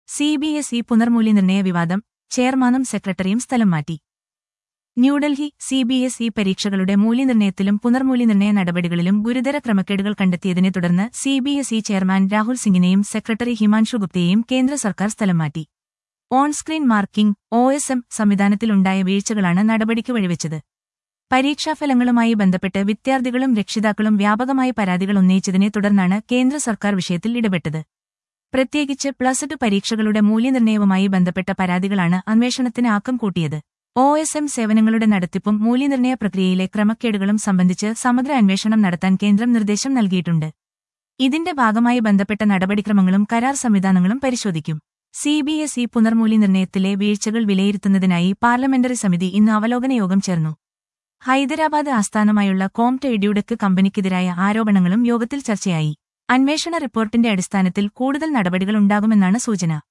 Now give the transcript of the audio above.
C B S E പുനർമൂല്യനിർണയ വിവാദം ചെയർമാനും സെക്രട്ടറിയും സ്ഥലം മാറ്റി New Delhi C B S E പരീക്ഷകളുടെ മൂല്യനിർണയത്തിലും പുനർമൂല്യനിർണയ നടപടികളിലും ഗുരുതര ക്രമക്കേടുകൾ കണ്ടെത്തിയതിനെ തുടർന്ന് C B S E chairman Rahul സിംഗിനെയും സെക്രട്ടറി ഹിമാൻഷു ഗുപ്തയെയും കേന്ദ്ര സർക്കാർ സ്ഥലം മാറ്റി on screen marking O S M സംവിധാനത്തിലുണ്ടായ വീഴ്ചകളാണ് നടപടിക്ക് വഴിവെച്ചത് പരീക്ഷാഫലങ്ങളുമായി ബന്ധപ്പെട്ട് വിദ്യാർത്ഥികളും രക്ഷിതാക്കളും വ്യാപകമായി പരാതികൾ ഉന്നയിച്ചതിനെ തുടർന്നാണ് കേന്ദ്ര സർക്കാർ വിഷയത്തിൽ ഇടപെട്ടത് പ്രത്യേകിച്ച് പ്ലസ് ടു പരീക്ഷകളുടെ മൂല്യനിർണ്ണയവുമായി ബന്ധപ്പെട്ട പരാതികളാണ് അന്വേഷണത്തിന് ആക്കം കൂട്ടിയത് ഒ എസ് എം സേവനങ്ങളുടെ നടത്തിപ്പും മൂല്യനിർണ്ണയ പ്രക്രിയയിലെ ക്രമക്കേടുകളും സംബന്ധിച്ച് സമഗ്ര അന്വേഷണം നടത്താൻ കേന്ദ്രം നിർദ്ദേശം നൽകിയിട്ടുണ്ട് ഇതിന്റെ ഭാഗമായി ബന്ധപ്പെട്ട നടപടിക്രമങ്ങളും കരാർ സംവിധാനങ്ങളും പരിശോധിക്കും സി ബി എസ് ഇ പുനർമൂല്യനിർണ്ണയത്തിലെ വീഴ്ചകൾ വിലയിരുത്തുന്നതിനായി പാർലമെന്ററി സമിതി ഇന്ന് അവലോകന യോഗം ചേർന്നു ഹൈദരാബാദ് ആസ്ഥാനമായുള്ള കോംറ്റ് എഡ്യൂഡക്ക് കമ്പനിക്കെതിരായ ആരോപണങ്ങളും യോഗത്തിൽ ചർച്ചയായി അന്വേഷണ റിപ്പോർട്ടിന്റെ അടിസ്ഥാനത്തിൽ കൂടുതൽ നടപടികൾ ഉണ്ടാകുമെന്നാണ് സൂചന